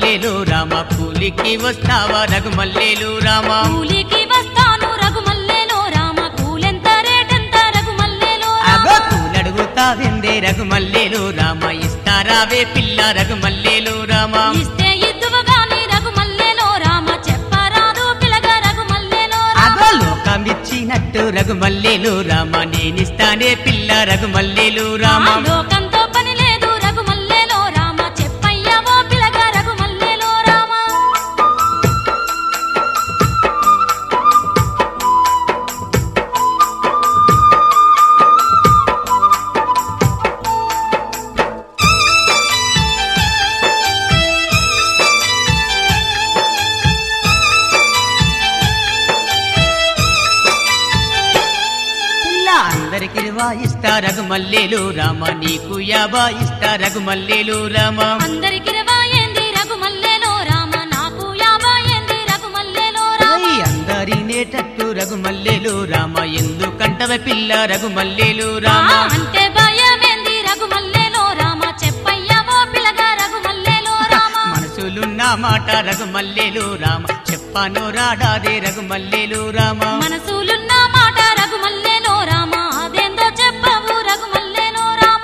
రఘుమల్లేలు రామ కూలికి వస్తావా రఘుమల్లేలు రామ కూలికి వస్తాను రఘుమల్లేలో రామ కూలెంత రేటెంత రఘుమల్లేలో అగో రామ కూలడుగుతావిందే రఘుమల్లేలు రామ ఇస్తారావే పిల్ల రఘుమల్లేలు రామ ఇస్తే ఇద్దువు గాని రఘుమల్లేలో రామ చెప్పరాదు పిలగ రఘుమల్లేలో రామ అగో లోకమిచ్చినట్టు రఘుమల్లేలు రామ నేనిస్తానే పిల్ల రఘుమల్లేలు రామ ఆ లోకంతో పని లేదు రఘుమల్లేలో రామ చెప్పయ్యవో పిలగ రఘుమల్లేలో రామ పిల్ల అందరికి వాయిస్తా రఘుమల్లేలు రామ నీకు యాబా ఇస్తా రఘుమల్లేలు రామ అందరికి రవాయింది రఘుమల్లేలో రామ నాకు యాబాయింది రఘుమల్లేలో రామ ఓయ్ అందరినేటట్టు రఘుమల్లేలు రామ ఎందుకంటవ పిల్ల రఘుమల్లేలు రామ ఆ అంటే భయమేంది రఘుమల్లేలో రామ చెప్పయ్యవో పిలగ రఘుమల్లేలో రామ మనసులున్న మాట రఘుమల్లేలు రామ చెప్పాను రాడాదే రఘుమల్లేలు రామ మనసులున్న మాట రఘుమల్లేలో రామ అదేందో చెప్పవు రఘుమల్లేలో రామ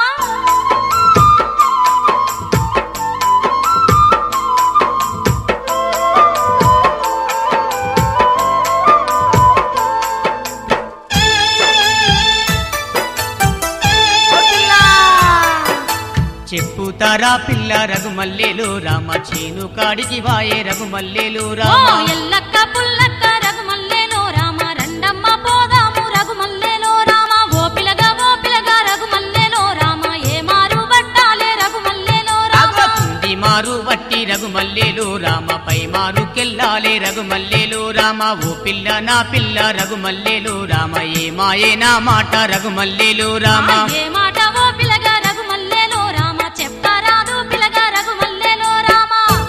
చెప్పుతారా పిల్ల రఘుమల్లేలు రామ చేను కాడికి వాయే రఘుమల్లేలు ఓ రామ ఎల్లక్క పుల్లక్క రఘుమల్లేలో రామ రండమ్మ పోదాము రఘుమల్లేలో రామ ఓ పిలగ ఓ పిలగ రఘుమల్లేలో రామ ఏ మారు పట్టాలే రఘుమల్లేలో రామ కుంది మారు వట్టి రఘుమల్లేలు రామ పై మారు కెల్లాలే రఘుమల్లేలు రామ ఓ పిల్ల నా పిల్ల రఘుమల్లేలు రామ ఏ మాయే నా మాట రఘుమల్లేలు రామ ఏ మాట ఓ పిలగ రఘుమల్లేలో రామ చెప్పరాదు పిలగ రఘుమల్లేలో రామ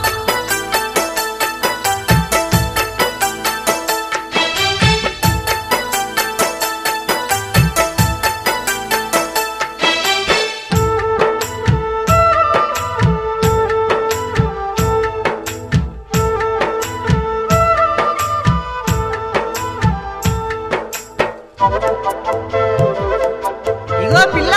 ఇగో పిల్ల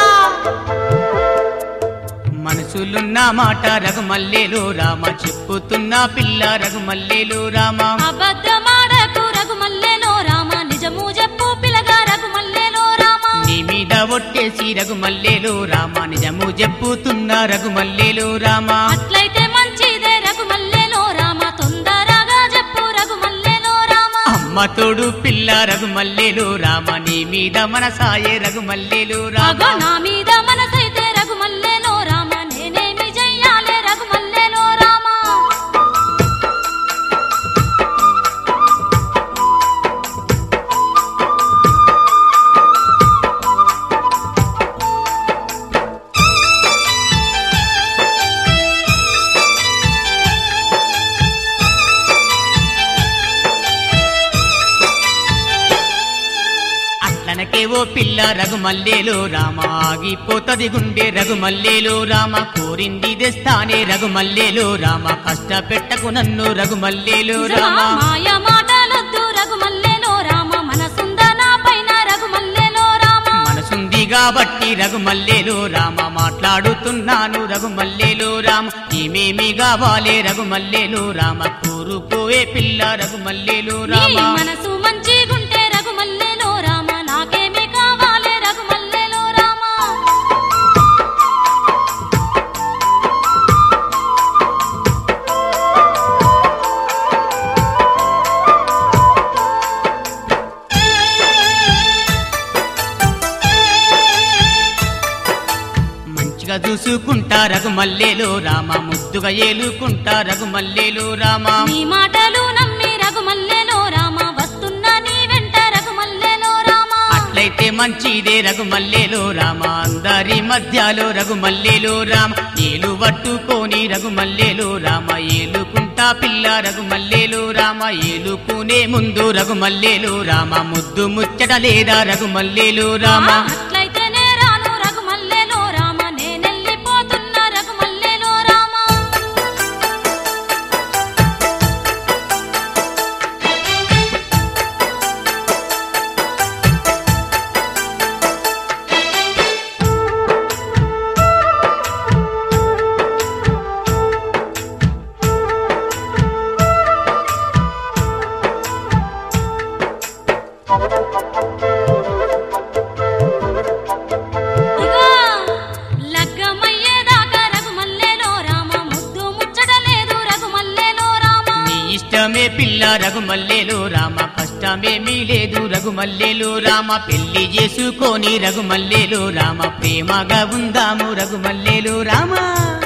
మనసులున్న మాట రఘుమల్లేలు రామ చెప్పుతున్న పిల్ల రఘుమల్లేలు రామ అబద్ధమాడకు రఘుమల్లేలో రామ నిజము చెప్పు పిలగ రఘుమల్లేలో రామ నీ మీద ఒట్టేసి రఘుమల్లేలు రామ నిజము చెప్పుతున్న రఘుమల్లేలు రామ అట్లయితే మంచిదే రఘుమల్లేలో రామ తొందరగా చెప్పు రఘుమల్లేలో రామ అమ్మ తోడు పిల్ల రఘుమల్లేలు రామ నీ మీద మనసాయే రఘుమల్లేలు రామ అగో నా మీద మనసైతే రఘుమల్లేలో రామ నేనేమి చెయ్యాలే రఘుమల్లేలో రామ అట్లనకే ఓ పిల్ల రఘుమల్లేలు రామ ఆగిపోతది గుండె రఘుమల్లేలు రామ కోరింది తెస్తానే రఘుమల్లేలు రామ కష్టపెట్టకు నన్ను రఘుమల్లేలు రామ మాయ మాటలొద్దు రఘుమల్లేలో రామ మనసుంద నా పైన రఘుమల్లేలో రామ మనసుంది కాబట్టి రఘుమల్లేలు రామ మాట్లాడుతున్నాను రఘుమల్లేలు రామ ఏమేమి కావాలే రఘుమల్లేలు రామ కూరుకోవే పిల్ల రఘుమల్లేలు నీ రామ మనసు మంచిగుంటే రఘుమల్లేలో రామ నాకేమి కావాలే రఘుమల్లేలో రామ మంచిగా చూసుకుంటా రఘుమల్లేలు రామ ముద్దుగా ఏలుకుంటా రఘుమల్లేలు రామ నీ మాటలు నమ్మి రఘుమల్లేలో రామ వస్తున్నా నీ వెంట రఘుమల్లేలో రామ అట్లయితే మంచిదే రఘుమల్లేలు రామ అందరి మధ్యలో రఘుమల్లేలు రామ ఏలు పట్టుకొని రఘుమల్లేలు రామ ఏలుకుంటా పిల్ల రఘుమల్లేలు రామ ఏలుకునే ముందు రఘుమల్లేలు రామ ముద్దు ముచ్చట లేదా రఘుమల్లేలు రామ అట్లయితేనే రాను రఘుమల్లేలో రామ నేనెళ్ళిపోతున్నా రఘుమల్లేలో రామ ఇష్టమే పిల్ల రఘుమల్లేలు రామ కష్టమేమీ లేదు రఘుమల్లేలు రామ పెళ్లి చేసుకొని రఘుమల్లేలు రామ ప్రేమగా ఉందాము రఘుమల్లేలు రామ